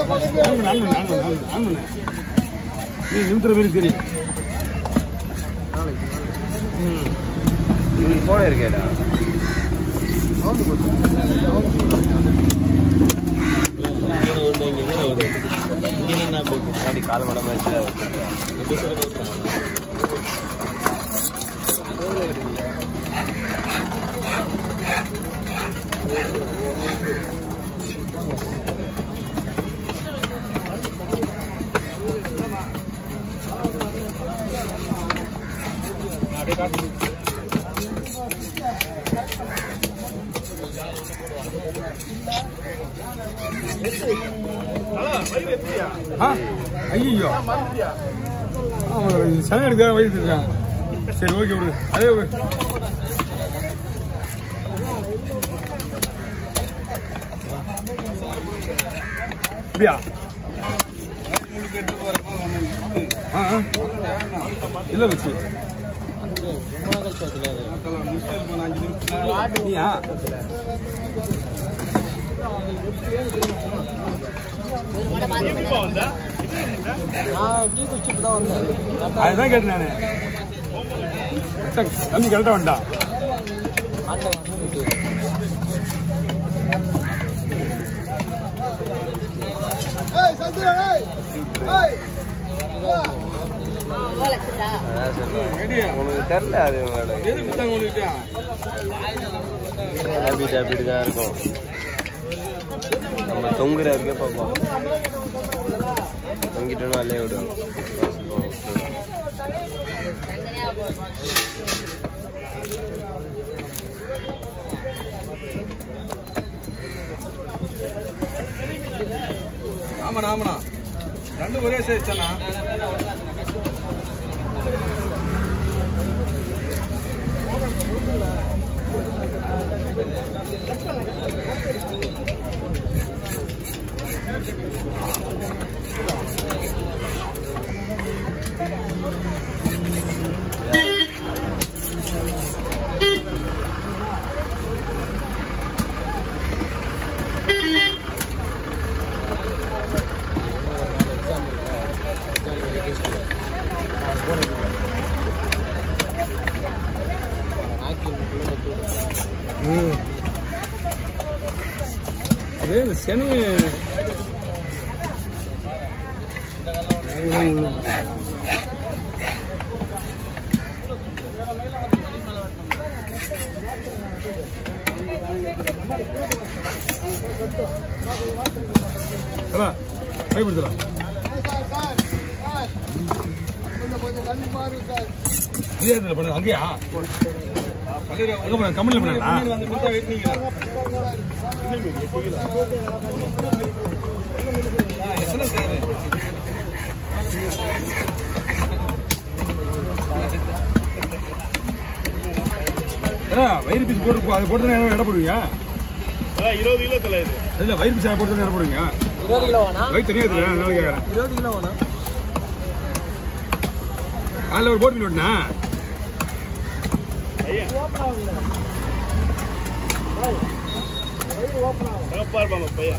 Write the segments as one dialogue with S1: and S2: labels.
S1: On பண்ணு, on பண்ணு, on பண்ணு, ஆன் பண்ணு, ஆன் பண்ணு. நீ நிமித்துற மாதிரி தெரியும் ம்.
S2: இவனுக்கு போன இருக்கேடா முன்னாடி கால மட மேட்ச்ல
S1: ஆ ஐயோ ஆமாம் சனி எடுக்க வயிற்று இருக்கான் சரி ஓகே விடு அதே விடு. அப்படியா ஆ ஆ. இல்ல வச்சு நீயா அதுதான் கேட்டேன் நானு தம்பி கரெக்டா வேண்டாம்
S2: அதான் சொல்றேன் உனக்கு தெரியல அது உங்களோட ஹேபிட் அப்படி தான் இருக்கும் நம்ம தொங்குற வரைக்கும் பார்ப்போம் தொங்கிட்டோம்னா அல்லே விடுவோம்
S1: ஆமாண்ணா ஆமாண்ணா ரெண்டு ஒரே சைஸ் தானா அதே இந்த செனங்க பயப்படுத்தலாம் விஜயத்தில் பண்ணது அங்கேயா அங்கே பண்ண கம்பெனியில் பண்ணா வயிறு பீஸ் போட்டு அது போட்டு தான் இடம் போடுவீங்க
S3: இருபது கிலோ தலை இது
S1: இல்ல வயிறு பீஸ் போட்டு தான் இடம் போடுவீங்க
S4: இருபது கிலோ வேணா
S1: வயிறு தனியாக தெரியல அதனால கேட்குறேன்
S4: இருபது கிலோ வேணா
S1: காலைல ஒரு போட்டு விட்டுனா
S3: சிறப்பா இருப்பாங்க பையன்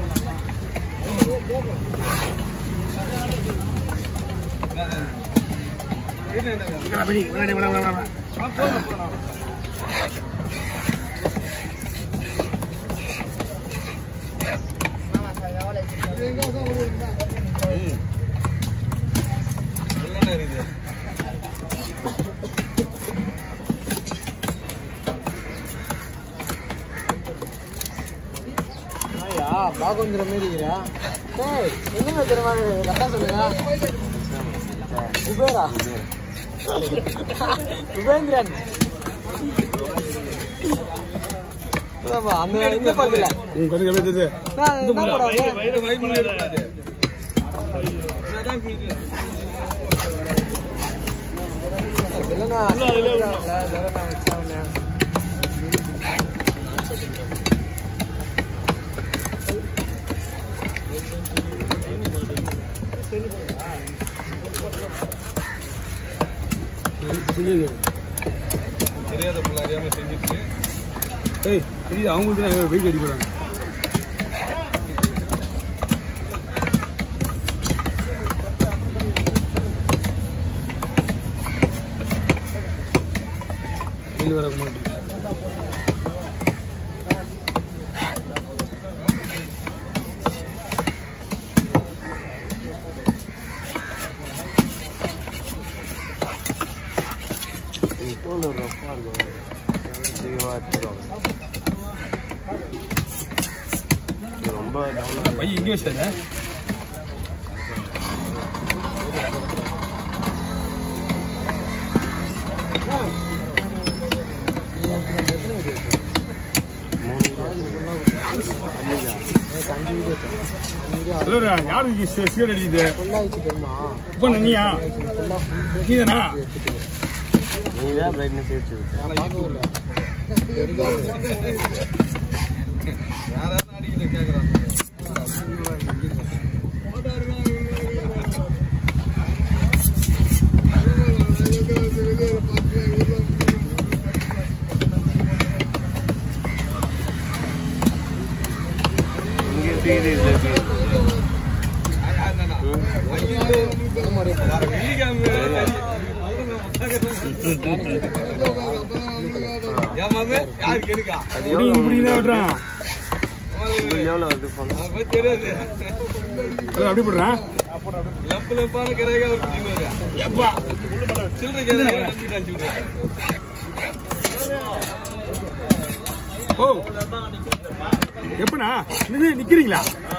S4: ஐயா பாகுந்திர மாரி இருக்கிறா டேய் எங்க தெரியுமா கரெக்டா சொல்லுங்க குபேரா குபேந்திரன் ஆமா, அந்த இந்த படத்துல
S1: உங்க கதை எப்படி தெரியுது
S4: நான் என்ன படம் அது?
S3: வயிறு வயிறு
S4: இல்லைண்ணா,
S3: அதுல
S4: இல்ல, வேற நான் வச்சேன்
S1: தெரியுது
S3: தெரியாத பிள்ளை அறியாம செஞ்சுட்டு
S1: ஏய் தெரியுது அவங்களுக்கு தான் வெயிட் அடிக்கிறாங்க இருக்க மாட்டேன்
S2: தோல் ரஃபா இருக்கும் அதிகமாக எடுத்துருவாங்க இது ரொம்ப டவுன்
S1: பையன் இங்கே வச்சாங்க ஹலோ யாரு இங்க சி- சிகரெட் அடிக்குது
S4: ஃபுல்லாகிடுச்சு தெரியுமா
S1: இப்போ நீயா நீதானா
S2: நீ தான் பிரைட்னஸ் ஏற்றி விட்டு
S4: நான் பார்க்கவே இல்லை
S3: யாராவது அடிக்கல கேட்குறாங்க
S2: இங்கே இருக்குது இதில் இருக்குது அது
S1: இப்படி
S2: எவ்வளோ
S1: இப்படி தான் விட்டுறான்
S2: இது எவ்வளோ வருது போன
S1: ஹலோ அப்படி போடுறான் எப்பா ஓ எப்பண்ணா நின்று நிக்கிறீங்களா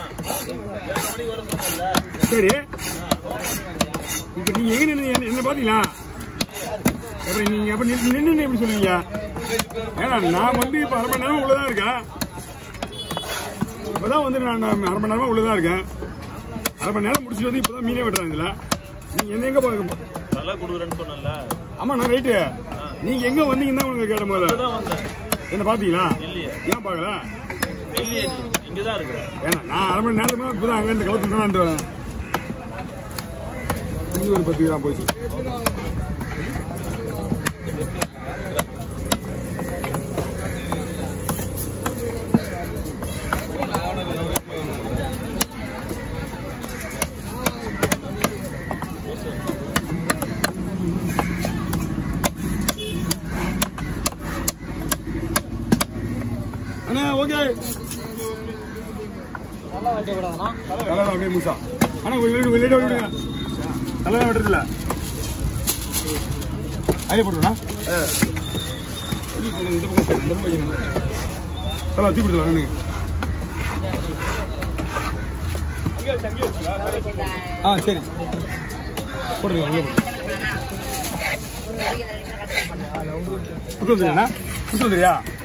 S1: சரி இப்ப நீங்க எங்க நின்று என்ன- என்ன பாத்தீங்களா அப்புறம் நீங்க அப்ப நின்று நின்னு எப்படி சொல்லுவீங்க ஏன்னா நான் வந்து இப்ப அரை மணி நேரம் உள்ளதான் இருக்கேன் இப்பதான் வந்து நான் நான் அரை மணி நேரமா உள்ளதான் இருக்கேன் அரை மணி நேரம் முடிச்சுட்டு வந்து இப்பதான் மீனே வெட்டுறாங்க இதுல நீங்க எந்த எங்க போக
S3: நல்லா கொடுக்குறேன்னு சொன்னல
S1: ஆமா நான் ரைட்டு நீங்க எங்க வந்தீங்கன்னா தான் உங்களுக்கு கேட்ட முதல்ல என்ன பாத்தீங்களா ஏன் பாக்கல
S3: இல்லையே இங்கே தான் இருக்கிறேன்
S1: ஏன்னா நான் அரை மணி நேரமா இப்பதான் அங்க இருந்து கலத்து தான் வரேன் இங்க ஒரு பத்து கிராம் போச்சு அண்ணா ஓகே
S4: நல்லா வண்டி விடாதண்ணா
S1: தலை அப்படியே முசா ஆனா கொஞ்சம் வெளியிட விடுங்க தலை விட்டுறதுல அதே போட்டுருண்ணா இந்த பக்கம் சரி, இந்த பக்கம் வைக்கணும். தலை தீ கொடுத்துலாம் எனக்கு ஆ சரி போட்டுருங்க அங்கே போட்டு வந்துடுறா கொடுத்து வந்துடுறியா